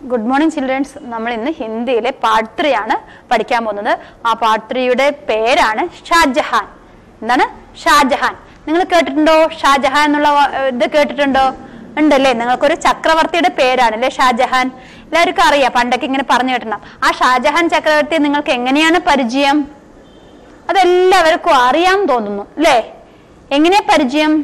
Good morning children's നമ്മൾ ഇന്ന് ഹിന്ദിയിലെ പാർട്ട് ത്രീ ആണ് പഠിക്കാൻ പോകുന്നത് ആ പാർട്ട് ത്രീയുടെ പേരാണ് ഷാജഹാൻ എന്താണ് ഷാജഹാൻ നിങ്ങൾ കേട്ടിട്ടുണ്ടോ ഷാജഹാൻ എന്നുള്ള വാ- ഇത് കേട്ടിട്ടുണ്ടോ ഉണ്ടല്ലേ നിങ്ങൾക്കൊരു ചക്രവർത്തിയുടെ പേരാണ് അല്ലേ ഷാജഹാൻ എല്ലാവർക്കും അറിയാം പണ്ടൊക്കെ ഇങ്ങനെ പറഞ്ഞു കേട്ടിട്ടുണ്ടാവും ആ ഷാജഹാൻ ചക്രവർത്തി നിങ്ങൾക്ക് എങ്ങനെയാണ് പരിചയം അതെല്ലാവർക്കും അറിയാൻ തോന്നുന്നു അല്ലേ എങ്ങനെയാ പരിചയം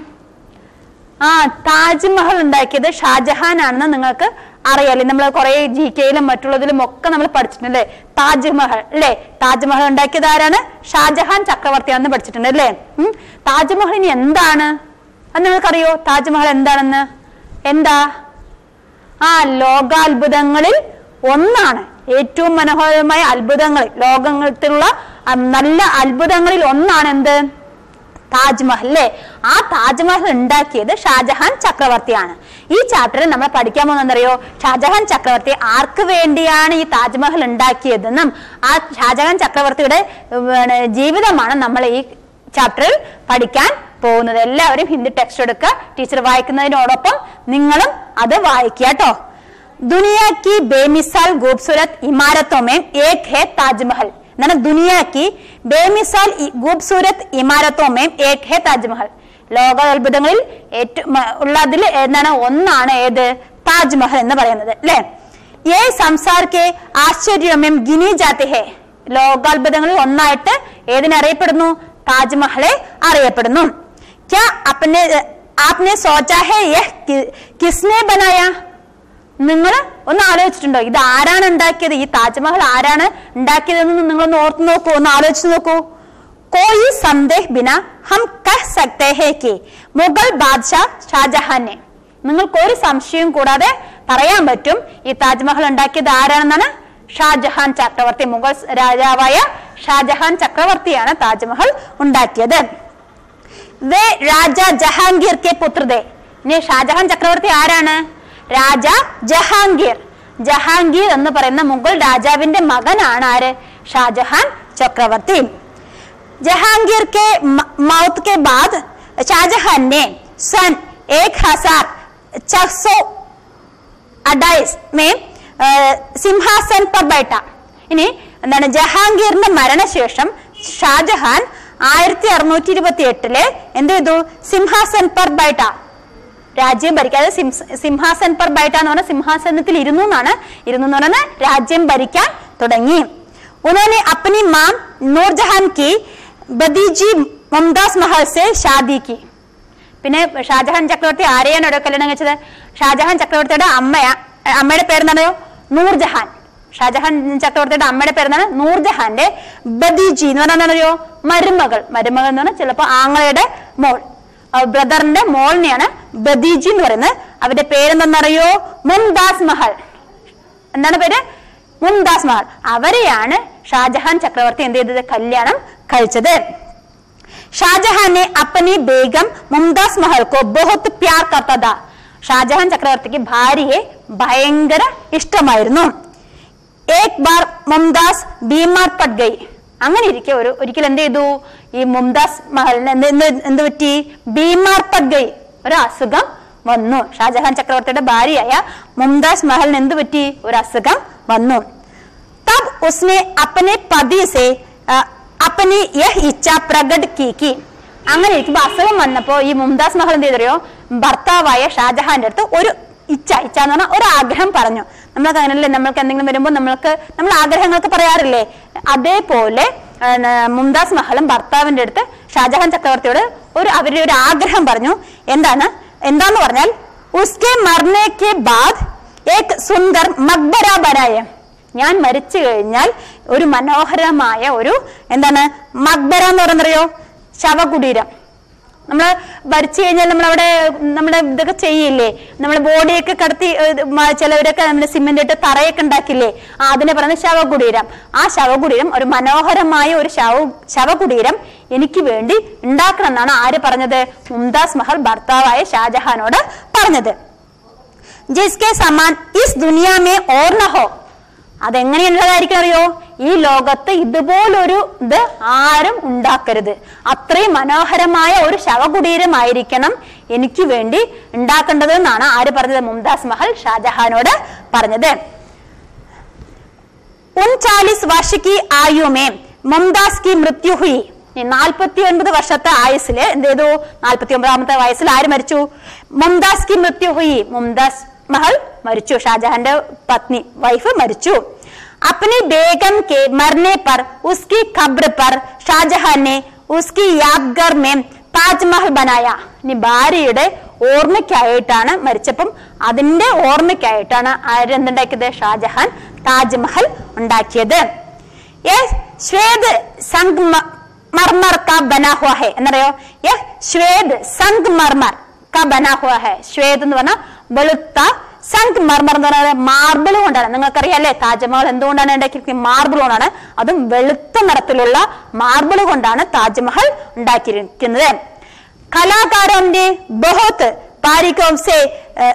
ആ താജ്മഹൽ ഉണ്ടാക്കിയത് ഷാജഹാൻ ആണെന്ന് നിങ്ങൾക്ക് അറിയാലേ നമ്മൾ കുറെ ജി കെയിലും മറ്റുള്ളതിലും ഒക്കെ നമ്മൾ പഠിച്ചിട്ടുണ്ട് താജ്മഹൽ അല്ലേ താജ്മഹൽ ഉണ്ടാക്കിയത് ആരാണ് ഷാജഹാൻ ചക്രവർത്തിയാണെന്ന് പഠിച്ചിട്ടുണ്ട് അല്ലേ ഉം. താജ്മഹൽ ഇനി എന്താണ് അത് നിങ്ങൾക്കറിയോ താജ്മഹൽ എന്താണെന്ന് എന്താ ആ ലോകാത്ഭുതങ്ങളിൽ ഒന്നാണ് ഏറ്റവും മനോഹരമായ അത്ഭുതങ്ങളിൽ ലോകത്തിലുള്ള ആ, നല്ല അത്ഭുതങ്ങളിൽ ഒന്നാണ് എന്ത് താജ്മഹൽ അല്ലേ ആ താജ്മഹൽ ഉണ്ടാക്കിയത് ഷാജഹാൻ ചക്രവർത്തിയാണ് ഈ ചാപ്റ്ററിൽ നമ്മൾ പഠിക്കാൻ പോകുന്നറിയോ ഷാജഹാൻ ചക്രവർത്തി ആർക്ക് വേണ്ടിയാണ് ഈ താജ്മഹൽ ഉണ്ടാക്കിയതെന്നും ആ ഷാജഹാൻ ചക്രവർത്തിയുടെ ഉം, ജീവിതമാണ് നമ്മൾ ഈ ചാപ്റ്ററിൽ പഠിക്കാൻ പോകുന്നത് എല്ലാവരും ഹിന്ദി ടെക്സ്റ്റ് എടുക്കുക ടീച്ചർ വായിക്കുന്നതിനോടൊപ്പം നിങ്ങളും അത് വായിക്കുക കേട്ടോ दुनिया की बेमिसाल खूबसूरत इमारतों में एक है ताजमहल എന്നാണ് ദുനിയ की ബേമിസാൽ ഖൂബ്സൂരത് ഇമാരത്തോ മേം ഏക് ഹെ താജ്മഹൽ ലോക അത്ഭുതങ്ങളിൽ ഏറ്റവും ഉള്ളതിൽ എന്താണ് ഒന്നാണ് ഏത് താജ്മഹൽ എന്ന് പറയുന്നത് അല്ലെ ഏ സംസാർ കെ ആശ്ചര്യമേം ഗിനി ജാതി ഹെ ലോകാത്ഭുതങ്ങളിൽ ഒന്നായിട്ട് ഏതിനറിയപ്പെടുന്നു താജ്മഹലെ അറിയപ്പെടുന്നു ക്യാ അപ്പനെ ആപ്നെ സോച്ചാ ഹെ യഹ് കി- കിസ്നെ ബനായ നിങ്ങൾ ഒന്ന് ആലോചിച്ചിട്ടുണ്ടോ ഇത് ആരാണ് ഉണ്ടാക്കിയത് ഈ താജ്മഹൽ ആരാണ് ഉണ്ടാക്കിയതെന്ന് നിങ്ങൾ ഒന്ന് ഓർത്ത് നോക്കൂ ഒന്ന് ആലോചിച്ച് നോക്കൂ കോയി സന്ദേഹ് ബിന ഹം കഹ് സക്തേ ഹേ കി മുഗൾ ബാദ്ഷാ ഷാജഹാനെ നിങ്ങൾക്ക് ഒരു സംശയവും കൂടാതെ പറയാൻ പറ്റും ഈ താജ്മഹൽ ഉണ്ടാക്കിയത് ആരാണെന്നാണ് ഷാജഹാൻ ചക്രവർത്തി മുഗൾ രാജാവായ ഷാജഹാൻ ചക്രവർത്തിയാണ് താജ്മഹൽ ഉണ്ടാക്കിയത് വേ രാജ ജഹാംഗീർ കെ പുത്രദേ ഇനി ഷാജഹാൻ ചക്രവർത്തി ആരാണ് രാജ ജഹാംഗീർ ജഹാംഗീർ എന്ന് പറയുന്ന മുഗൾ രാജാവിന്റെ മകനാണ് ആര് ഷാജഹാൻ ചക്രവർത്തി जहांगीर के म- मौत के बाद शाहजहां ने सन एक हजार छह सौ അഡൈസ് മേ സിംഹാസൻ പർ ബൈട്ട ഇനി എന്താണ് ജഹാംഗീറിന്റെ മരണശേഷം ഷാജഹാൻ ആയിരത്തി അറുന്നൂറ്റി ഇരുപത്തി എട്ടില് എന്ത് ചെയ്തു സിംഹാസൻ പർ ബൈട്ട രാജ്യം ഭരിക്കാതെ സിംഹാസൻ പർ ബൈട്ട എന്ന് പറഞ്ഞ സിംഹാസനത്തിൽ ഇരുന്നു എന്നാണ് ഇരുന്നു എന്ന് പറയുന്നത് രാജ്യം ഭരിക്കാൻ തുടങ്ങി ഉन्होंने अपनी मां नूरजहान की बदीजी मुमताज महल से शादी की പിന്നെ ഷാജഹാൻ ചക്രവർത്തി ആരെയാണ് ഇവിടെ കല്യാണം കഴിച്ചത് ഷാജഹാൻ ചക്രവർത്തിയുടെ അമ്മയാ അമ്മയുടെ പേരെന്താണോ നൂർജഹാൻ ഷാജഹാൻ ചക്രവർത്തിയുടെ അമ്മയുടെ പേരെന്താണ് നൂർജഹാന്റെ ബദീജി എന്ന് പറഞ്ഞാൽ എന്താണെന്നറിയോ മരുമകൾ മരുമകൾ എന്ന് പറഞ്ഞാൽ ചിലപ്പോ ആങ്ങളയുടെ മോൾ ബ്രദറിന്റെ മോളിനെയാണ് ബദീജി എന്ന് പറയുന്നത് അവരുടെ പേരെന്താണെന്നറിയോ മുംതാസ് മഹൽ എന്താണ് പേര് മുംതാസ് മഹൽ അവരെയാണ് ഷാജഹാൻ ചക്രവർത്തി എന്ത് ചെയ്തത് കല്യാണം കഴിച്ചത് ഷാജഹാൻ ने अपनी बेगम मुमताज महल को बहुत प्यार करता था ഷാജഹാൻ ചക്രവർത്തിക്ക് ഭാര്യയെ ഭയങ്കര ഇഷ്ടമായിരുന്നു ഏക് ബാർ മുംതാസ് ബീമാർ പട്ട് ഗൈ അങ്ങനെ ഇരിക്കെ ഒരു ഒരിക്കൽ എന്ത് ചെയ്തു ഈ മുംതാസ് മഹലിന് എന്ത് എന്ത് എന്ത് പറ്റി ബീമാർ പട്ട് ഗൈ ഒരു അസുഖം വന്നു ഷാജഹാൻ ചക്രവർത്തിയുടെ ഭാര്യയായ മുംതാസ് മഹലിന് എന്ത് പറ്റി ഒരു അസുഖം വന്നു तब उसने अपने पति से अ, अपनी यह इच्छा प्रकट की की അങ്ങനെ ഇരിക്കുമ്പോ അസുഖം വന്നപ്പോ ഈ മുംതാസ് മഹൽ എന്ത് ചെയ്തറിയോ ഭർത്താവായ ഷാജഹാന്റെ അടുത്ത് ഒരു ഇച്ഛ ഇച്ഛ എന്ന് പറഞ്ഞാൽ ഒരു ആഗ്രഹം പറഞ്ഞു നമ്മൾക്ക് അങ്ങനെയല്ലേ നമ്മൾക്ക് എന്തെങ്കിലും വരുമ്പോൾ നമ്മൾക്ക് നമ്മൾ ആഗ്രഹങ്ങളൊക്കെ പറയാറില്ലേ അതേപോലെ ആ, ന- മുംതാസ് മഹലും ഭർത്താവിന്റെ അടുത്ത് ഷാജഹാൻ ചക്രവർത്തിയോട് ഒരു അവരുടെ ഒരു ആഗ്രഹം പറഞ്ഞു എന്താണ് എന്താന്ന് പറഞ്ഞാൽ ഉസ്കെ മർനെ കെ ബാദ് ഏക് സുന്ദർ മക്ബര ബനായ ഞാൻ മരിച്ചു കഴിഞ്ഞാൽ ഒരു മനോഹരമായ ഒരു എന്താണ് മക്ബര എന്ന് പറയുന്നറിയോ ശവകുടീരം നമ്മൾ മരിച്ചു കഴിഞ്ഞാൽ നമ്മൾ അവിടെ നമ്മുടെ ഇതൊക്കെ ചെയ്യില്ലേ നമ്മൾ ബോഡിയൊക്കെ കടത്തി ഏഹ്, മ- ചിലവരൊക്കെ നമ്മൾ സിമെന്റ് ഇട്ട് തറയൊക്കെ ഉണ്ടാക്കില്ലേ ആ അതിനെ പറയുന്നത് ശവകുടീരം ആ ശവകുടീരം ഒരു മനോഹരമായ ഒരു ശവ ശവകുടീരം എനിക്ക് വേണ്ടി ഉണ്ടാക്കണം എന്നാണ് ആര് പറഞ്ഞത് മുംതാസ് മഹൽ ഭർത്താവായ ഷാജഹാനോട് പറഞ്ഞത് ജിസ്കെ സമാൻ ഇസ് ദുനിയാമേ ഓർ ന ഹോ അതെങ്ങനെയുള്ളതായിരിക്കും അറിയോ ഈ ലോകത്ത് ഇതുപോലൊരു ഇത് ആരും ഉണ്ടാക്കരുത് അത്രയും മനോഹരമായ ഒരു ശവകുടീരമായിരിക്കണം എനിക്ക് വേണ്ടി ഉണ്ടാക്കേണ്ടത് എന്നാണ് ആര് പറഞ്ഞത് മുംതാസ് മഹൽ ഷാജഹാനോട് പറഞ്ഞത് उनचालीस वर्ष की आयु में മുംതാസ് की मृत्यु हुई നാൽപ്പത്തി ഒൻപത് വർഷത്തെ ആയുസില് എന്ത് ചെയ്തു നാൽപ്പത്തി ഒമ്പതാമത്തെ വയസ്സിൽ ആര് മരിച്ചു മുംതാസ് की मृत्यु हुई മുംതാസ് महल മരിച്ചു ഷാജഹാന്റെ പത്നി വൈഫ് മരിച്ചു अपनी बेगम के मरने पर उसकी कब्र पर शाहजहां ने उसकी यादगार में താജ്മഹൽ ബനായ ഇനി ഭാര്യയുടെ ഓർമ്മയ്ക്കായിട്ടാണ് മരിച്ചപ്പം അതിന്റെ ഓർമ്മയ്ക്കായിട്ടാണ് ആരെന്തുണ്ടാക്കിയത് ഷാജഹാൻ താജ്മഹൽ ഉണ്ടാക്കിയത് ये श्वेत संगमरमर का बना हुआ है എന്നറിയോ ये श्वेत संगमरमर का बना हुआ है ശ്വേത് എന്ന് പറഞ്ഞാൽ വെളുത്ത സംഗ് മർമർ എന്ന് പറയുന്നത് മാർബിൾ കൊണ്ടാണ് നിങ്ങൾക്കറിയാലേ താജ്മഹൽ എന്തുകൊണ്ടാണ് ഉണ്ടാക്കിയിരിക്കുന്നത് മാർബിൾ കൊണ്ടാണ് അതും വെളുത്ത നിറത്തിലുള്ള മാർബിൾ കൊണ്ടാണ് താജ്മഹൽ ഉണ്ടാക്കിയിരിക്കുന്നത് കലാകാരന്റെ ബഹുത്ത് ബാരിക്കോം സെ ഏഹ്,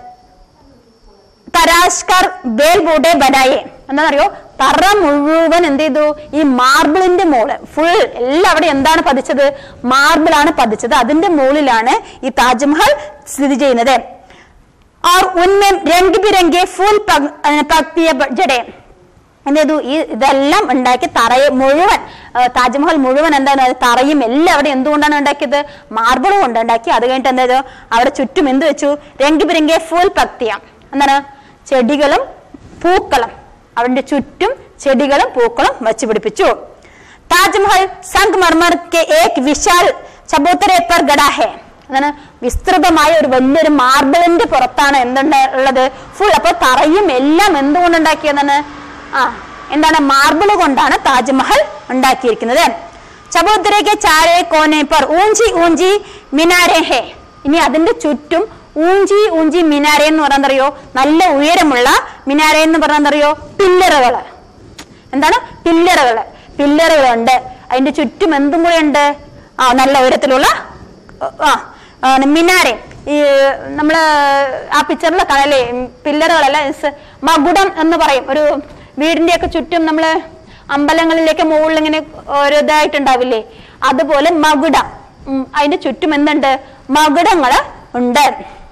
തരാഷ്കർ ബേൽ ബോഡെ ബനായെ എന്താണെന്നറിയോ തറ മുഴുവൻ എന്ത് ചെയ്തു ഈ മാർബിളിന്റെ മോള് ഫുൾ എല്ലാവിടെ എന്താണ് പതിച്ചത് മാർബിൾ ആണ് പതിച്ചത് അതിന്റെ മുകളിലാണ് ഈ താജ്മഹൽ സ്ഥിതി ചെയ്യുന്നത് और उनमें रंग बिरंगे फूल पग- अ, पगतिയ ജഡേ എന്ത് ചെയ്തു ഈ ഇതെല്ലാം ഉണ്ടാക്കി തറയെ മുഴുവൻ ആ, താജ്മഹൽ മുഴുവൻ എന്താണ് അത് തറയും എല്ലാം അവിടെ എന്തുകൊണ്ടാണ് ഉണ്ടാക്കിയത് മാർബിൾ കൊണ്ട് ഉണ്ടാക്കി അത് കഴിഞ്ഞിട്ട് എന്ത് ചെയ്തു അവിടെ ചുറ്റും എന്ത് വെച്ചു രംഗി ബിരംഗെ ഫൂൽ പക്തിയ എന്താണ് ചെടികളും പൂക്കളും അവന്റെ ചുറ്റും ചെടികളും പൂക്കളും വെച്ച് പിടിപ്പിച്ചു താജ്മഹൽ സംഗ്മർമർ കെ ഏക് വിശാൽ ചബൂത്തരെ പർ ഗഡാ ഹെ അതാണ് വിസ്തൃതമായ ഒരു വലിയൊരു മാർബിളിന്റെ പുറത്താണ് എന്തുണ്ട് ഉള്ളത് ഫുൾ അപ്പൊ തറയും എല്ലാം എന്തുകൊണ്ടുണ്ടാക്കിയതാണ് ആ എന്താണ് മാർബിൾ കൊണ്ടാണ് താജ്മഹൽ ഉണ്ടാക്കിയിരിക്കുന്നത് ചബൂത്തരയ്ക്ക് ചാരേ കോനെ പർ ഊഞ്ചി ഊഞ്ചി മിനാരെ ഹേ ഇനി അതിന്റെ ചുറ്റും ഊഞ്ചി ഊഞ്ചി മിനാര എന്ന് പറഞ്ഞറിയോ നല്ല ഉയരമുള്ള മിനാര എന്ന് പറഞ്ഞറിയോ പില്ലറുകള് എന്താണ് പില്ലറുകള് പില്ലറുകളുണ്ട് അതിന്റെ ചുറ്റും എന്തും കൂടെ ഉണ്ട് ആ നല്ല ഉയരത്തിലുള്ള ആ ആ, മിനാരെ ഈ നമ്മള് ആ പിക്ചറിൽ കാണല്ലേ പില്ലറുകളല്ല ഇസ് മകുടം എന്ന് പറയും ഒരു വീടിന്റെ ഒക്കെ ചുറ്റും നമ്മള് അമ്പലങ്ങളിലേക്ക് മുകളിൽ ഇങ്ങനെ ഒരു ഇതായിട്ടുണ്ടാവില്ലേ അതുപോലെ മകുട ഉം, അതിന്റെ ചുറ്റും എന്തുണ്ട് മകുടങ്ങള് ഉണ്ട്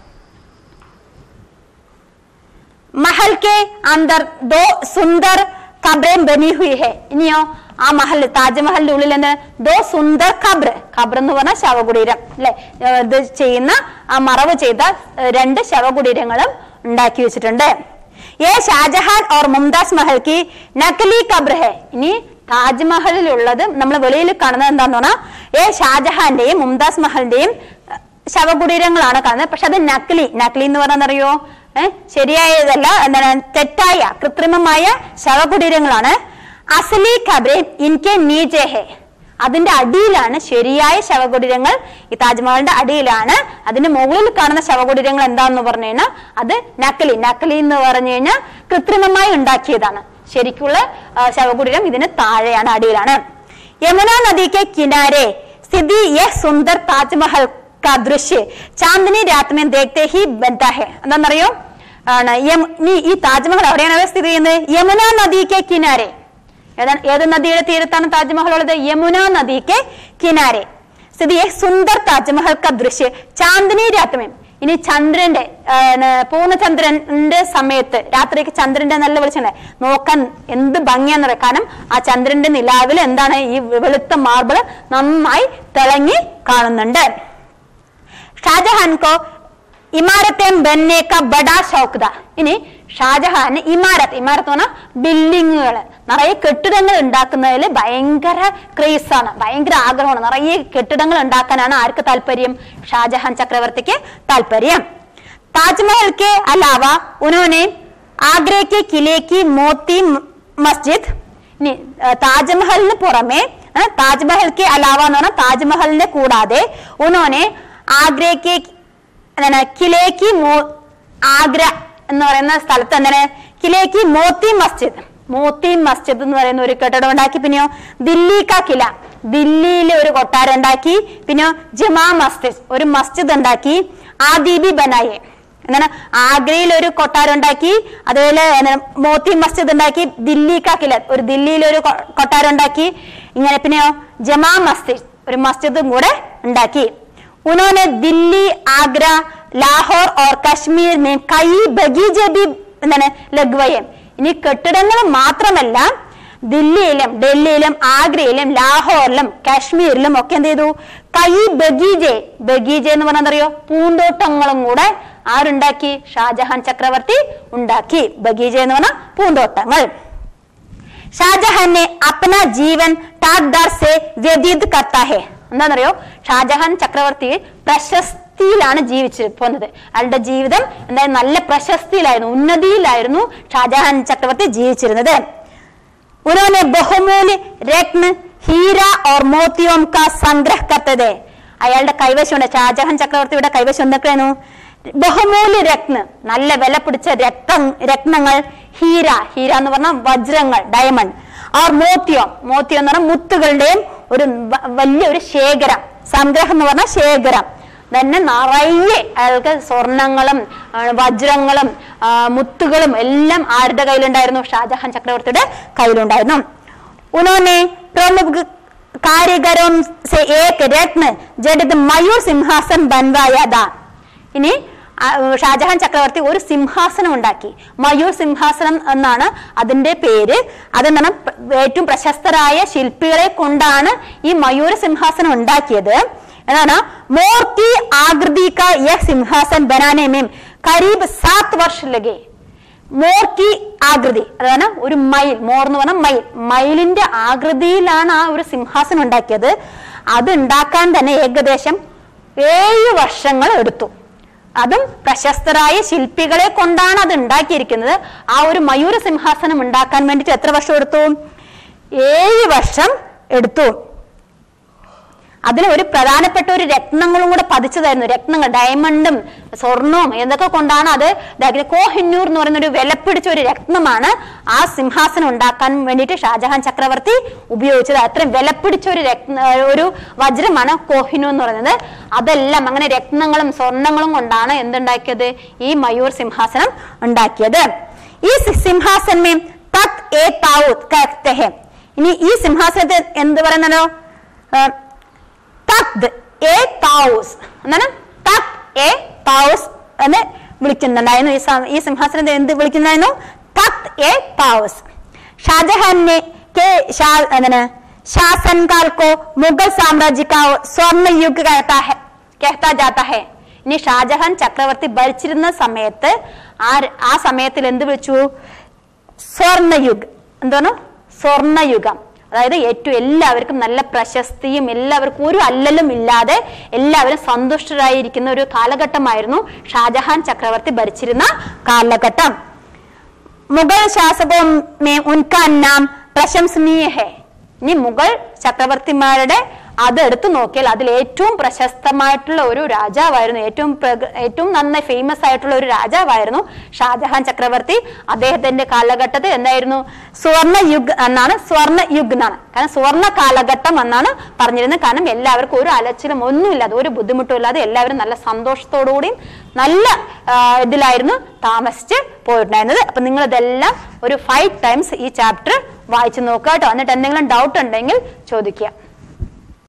महल के अंदर दो सुंदर कब्रें बनी हुई है ഇനിയോ ആ മഹൽ താജ്മഹലിന്റെ ഉള്ളിൽ എന്ത് ദോ സുന്ദർ ഖബ്ർ ഖബ്ർ എന്ന് പറഞ്ഞാൽ ശവകുടീരം അല്ലെ ഇത് ചെയ്യുന്ന ആ മറവ് ചെയ്ത ഏഹ്, രണ്ട് ശവകുടീരങ്ങളും ഉണ്ടാക്കി വെച്ചിട്ടുണ്ട് ഏ ഷാജഹാൻ ഓർ മുംതാസ് മഹൽ കി നക്കലി ഖബ്ർ ഹെ ഇനി താജ്മഹലിലുള്ളത് നമ്മൾ വെളിയിൽ കാണുന്നത് എന്താന്ന് പറഞ്ഞാൽ ഏ ഷാജഹാന്റെയും മുംതാസ് മഹലിന്റെയും ഏഹ്, ശവകുടീരങ്ങളാണ് കാണുന്നത് പക്ഷെ അത് നക്ലി നക്ലി എന്ന് പറഞ്ഞാൽ അറിയോ ഏഹ് ശരിയായതല്ല എന്താണ് തെറ്റായ കൃത്രിമമായ ശവകുടീരങ്ങളാണ് അസലി ഖബറെ ഇൻകെ നീചെ ഹെ അതിന്റെ അടിയിലാണ് ശരിയായ ശവകുടീരങ്ങൾ ഈ താജ്മഹലിന്റെ അടിയിലാണ് അതിന്റെ മുകളിൽ കാണുന്ന ശവകുടീരങ്ങൾ എന്താന്ന് പറഞ്ഞു കഴിഞ്ഞാൽ അത് നക്കലി നക്കലി എന്ന് പറഞ്ഞു കഴിഞ്ഞാൽ കൃത്രിമമായി ഉണ്ടാക്കിയതാണ് ശരിക്കുള്ള ആ, ശവകുടീരം ഇതിന് താഴെയാണ് അടിയിലാണ് യമുന നദി കെ കിനാരെ സ്ഥിതി യഹ് സുന്ദർ താജ്മഹൽ का दृश्य चांदनी रात में देखते ही बनता है എന്താണെന്നറിയോ ആണ് യം- നീ ഈ താജ്മഹൽ എവിടെയാണ് സ്ഥിതി ചെയ്യുന്നത് യമുന നദിക്ക് കിനാരെ ഏതാണ് ഏത് നദിയുടെ തീരത്താണ് താജ്മഹൽ ഉള്ളത് യമുന നദിക്ക് കിനാരെ സ്ഥിതി യഹ് സുന്ദർ താജ്മഹൽ का दृश्य चांदनी रात में ഇനി ചന്ദ്രന്റെ ആ, ന- പൂർണ്ണചന്ദ്രന്റെ സമയത്ത് രാത്രിക്ക് ചന്ദ്രന്റെ നല്ല വെളിച്ചം നോക്കാൻ എന്ത് ഭംഗിയാന്ന് കാരണം ആ ചന്ദ്രന്റെ നിലാവിൽ എന്താണ് ഈ വെളുത്ത മാർബിൾ നന്നായി തിളങ്ങി കാണുന്നുണ്ട് ഷാജഹാൻ കോ ഇമാരത്തേം ബന്നെ ക ബഡാ ഷൗക്ക് ദാ ഇനി ഷാജഹാന് ഇമാരത്ത് ഇമാരത്ത് പറഞ്ഞാൽ ബിൽഡിങ്ങുകൾ നിറയെ കെട്ടിടങ്ങൾ ഉണ്ടാക്കുന്നതിൽ ഭയങ്കര ക്രേസ് ആണ് ഭയങ്കര ആഗ്രഹമാണ് നിറയെ കെട്ടിടങ്ങൾ ഉണ്ടാക്കാനാണ് ആർക്ക് താല്പര്യം ഷാജഹാൻ ചക്രവർത്തിക്ക് താല്പര്യം താജ്മഹൽ കെ അലാവ ഉനോനെ ആഗ്രയ്ക്ക് കിലേക്ക് മോത്തി മസ്ജിദ് ഇനി ആ, താജ്മഹലിന് പുറമെ ആ, താജ്മഹൽ കെ അലാവ എന്ന് പറഞ്ഞാൽ താജ്മഹലിനെ കൂടാതെ ഉനോനെ ആഗ്രയ്ക്ക് എന്താണ് കിലേക്ക് മോ ആഗ്ര എന്ന് പറയുന്ന സ്ഥലത്ത് എന്താണ് കിലേക്ക് മോത്തി മസ്ജിദ് മോത്തി മസ്ജിദ് എന്ന് പറയുന്ന ഒരു കെട്ടിടം ഉണ്ടാക്കി പിന്നെയോ ദില്ലി കാ കില ദില്ലിയിലെ ഒരു കൊട്ടാരം ഉണ്ടാക്കി പിന്നെയോ ജമാ മസ്ജിദ് ഒരു മസ്ജിദ് ഉണ്ടാക്കി ആദീബി ബനായെ എന്താണ് ആഗ്രയിൽ ഒരു കൊട്ടാരം ഉണ്ടാക്കി അതുപോലെ എന്താണ് മോത്തി മസ്ജിദ് ഉണ്ടാക്കി ദില്ലി കാ കില ഒരു ദില്ലിയിൽ ഒരു കൊ- കൊട്ടാരം ഉണ്ടാക്കി ഇങ്ങനെ പിന്നെയോ ജമാ മസ്ജിദ് ഒരു മസ്ജിദും കൂടെ ഉണ്ടാക്കി उन्होंने दिल्ली आगरा लाहौर और कश्मीर में कई बगीचे भी എന്താണ് ലഗ്വയെ ഇനി കെട്ടിടങ്ങൾ മാത്രമല്ല ദില്ലിയിലും ഡൽഹിയിലും ആഗ്രയിലും ലാഹോറിലും കാശ്മീരിലും ഒക്കെ എന്ത് ചെയ്തു കൈ ബഗീജെ ബഗീജെ എന്ന് പറഞ്ഞാൽ അറിയോ പൂന്തോട്ടങ്ങളും കൂടെ ആരുണ്ടാക്കി ഷാജഹാൻ ചക്രവർത്തി ഉണ്ടാക്കി ബഗീജെ എന്ന് പറഞ്ഞാൽ പൂന്തോട്ടങ്ങൾ ഷാജഹാൻ ने अपना जीवन टाकदार से व्यतीत करता है എന്താണെന്നറിയോ ഷാജഹാൻ ചക്രവർത്തി പ്രശസ്തിയിലാണ് ജീവിച്ചു പോന്നത് അയാളുടെ ജീവിതം എന്തായാലും നല്ല പ്രശസ്തിയിലായിരുന്നു ഉന്നതിയിലായിരുന്നു ഷാജഹാൻ ചക്രവർത്തി ജീവിച്ചിരുന്നത് उन्होंने बहुमूल्य रत्न हीरा और मोतियों का संग्रह करते थे അയാളുടെ കൈവശമുണ്ട് ഷാജഹാൻ ചക്രവർത്തിയുടെ കൈവശം എന്തൊക്കെയായിരുന്നു ബഹുമൂല്യ രത്ന നല്ല വില പിടിച്ച രക്തം രത്നങ്ങൾ ഹീര ഹീര എന്ന് പറഞ്ഞാൽ വജ്രങ്ങൾ ഡയമണ്ട് ആ മോത്തിയം മോത്തിയം എന്ന് പറഞ്ഞാൽ മുത്തുകളുടെയും ഒരു വ- വലിയ ഒരു ശേഖരം സംഗ്രഹം എന്ന് പറഞ്ഞാൽ ശേഖരം തന്നെ നിറയെ അയാൾക്ക് സ്വർണങ്ങളും ആ, വജ്രങ്ങളും ആ, മുത്തുകളും എല്ലാം ആരുടെ കയ്യിലുണ്ടായിരുന്നു ഷാജഹാൻ ചക്രവർത്തിയുടെ കയ്യിലുണ്ടായിരുന്നു ഉനോനെ പ്രമുഖ കാരിഗരോं से एक रत्न जडित मयूर सिंहासन बनवाया था ഇനി ആ, ഷാജഹാൻ ചക്രവർത്തി ഒരു സിംഹാസനം ഉണ്ടാക്കി മയൂർ സിംഹാസനം എന്നാണ് അതിന്റെ പേര് അതെന്താണ് പ്ര- ഏറ്റവും പ്രശസ്തരായ ശില്പികളെ കൊണ്ടാണ് ഈ മയൂര സിംഹാസനം ഉണ്ടാക്കിയത് എന്താണ് മോർ की आकृति का यह सिंहासन बनाने में करीब सात वर्ष लगे മോർ की ആകൃതി അതാണ് ഒരു മയിൽ മോർ എന്ന് പറഞ്ഞാൽ മയിൽ മയിലിന്റെ ആകൃതിയിലാണ് ആ ഒരു സിംഹാസനം ഉണ്ടാക്കിയത് അത് ഉണ്ടാക്കാൻ തന്നെ ഏകദേശം ഏഴ് വർഷങ്ങൾ എടുത്തു അതും പ്രശസ്തരായ ശില്പികളെ കൊണ്ടാണ് അത് ഉണ്ടാക്കിയിരിക്കുന്നത് ആ ഒരു മയൂര സിംഹാസനം ഉണ്ടാക്കാൻ വേണ്ടിയിട്ട് എത്ര വർഷം എടുത്തു ഏഴ് വർഷം എടുത്തു അതിന് ഒരു പ്രധാനപ്പെട്ട ഒരു രത്നങ്ങളും കൂടെ പതിച്ചതായിരുന്നു രത്നങ്ങൾ ഡയമണ്ടും സ്വർണവും എന്തൊക്കെ കൊണ്ടാണ് അത് ഇതാക്കിയത് കോഹിന്നൂർ എന്ന് പറയുന്ന ഒരു വിലപ്പിടിച്ച ഒരു രത്നമാണ് ആ സിംഹാസനം ഉണ്ടാക്കാൻ വേണ്ടിയിട്ട് ഷാജഹാൻ ചക്രവർത്തി ഉപയോഗിച്ചത് അത്രയും വിലപ്പിടിച്ച ഒരു രത്ന ഒരു വജ്രമാണ് കോഹിനൂർ എന്ന് പറയുന്നത് അതെല്ലാം അങ്ങനെ രത്നങ്ങളും സ്വർണങ്ങളും കൊണ്ടാണ് എന്തുണ്ടാക്കിയത് ഈ മയൂർ സിംഹാസനം ഉണ്ടാക്കിയത് ഈ സി- സിംഹാസനമേ തത് ഏ താവൂത്ത് कहते हैं. ഇനി ഈ സിംഹാസനത്തെ എന്ത് പറയുന്നല്ലോ ഏഹ്, തത് എ താവൂസ് എന്താണ് തത് എ താവൂസ് എന്ന് വിളിക്കുന്നുണ്ടായിരുന്നു ഈ സ- ഈ സിംഹാസനത്തെ എന്ത് വിളിക്കുന്നായിരുന്നു തത് എ താവൂസ് ഷാജഹാനെ के शाह എന്താണ് शासनकाल को मुगल साम्राज्य का स्वर्ण युग कहता है कहता जाता है ഇനി ഷാജഹാൻ ചക്രവർത്തി ഭരിച്ചിരുന്ന സമയത്ത് ആ ആ സമയത്തിൽ എന്ത് വിളിച്ചു സ്വർണയുഗ് എന്താണ് സ്വർണയുഗം അതായത് ഏറ്റവും എല്ലാവർക്കും നല്ല പ്രശസ്തിയും എല്ലാവർക്കും ഒരു അല്ലലും ഇല്ലാതെ എല്ലാവരും സന്തുഷ്ടരായിരിക്കുന്ന ഒരു കാലഘട്ടമായിരുന്നു ഷാജഹാൻ ചക്രവർത്തി ഭരിച്ചിരുന്ന കാലഘട്ടം മുഗൾ ശാസകവും മേ ഉൻകാ നാം പ്രശംസനീയ ഹെ ഇനി മുഗൾ ചക്രവർത്തിമാരുടെ അത് എടുത്തു നോക്കിയാൽ അതിൽ ഏറ്റവും പ്രശസ്തമായിട്ടുള്ള ഒരു രാജാവായിരുന്നു ഏറ്റവും പ്രഗ- ഏറ്റവും നന്നായി ഫേമസ് ആയിട്ടുള്ള ഒരു രാജാവായിരുന്നു ഷാജഹാൻ ചക്രവർത്തി അദ്ദേഹത്തിന്റെ കാലഘട്ടത്തിൽ എന്തായിരുന്നു സ്വർണ്ണ യുഗ് എന്നാണ് സ്വർണ്ണ യുഗ് എന്നാണ് കാരണം സ്വർണ്ണ കാലഘട്ടം എന്നാണ് പറഞ്ഞിരുന്നത് കാരണം എല്ലാവർക്കും ഒരു അലച്ചിലും ഒന്നുമില്ലാതെ ഒരു ബുദ്ധിമുട്ടും ഇല്ലാതെ എല്ലാവരും നല്ല സന്തോഷത്തോടുകൂടിയും നല്ല ആ, ഇതിലായിരുന്നു താമസിച്ച് പോയിട്ടുണ്ടായിരുന്നത് അപ്പൊ നിങ്ങൾ ഇതെല്ലാം ഒരു ഫൈവ് ടൈംസ് ഈ ചാപ്റ്റർ വായിച്ചു നോക്കുക കേട്ടോ എന്നിട്ട് എന്തെങ്കിലും ഡൗട്ട് ഉണ്ടെങ്കിൽ ചോദിക്കുക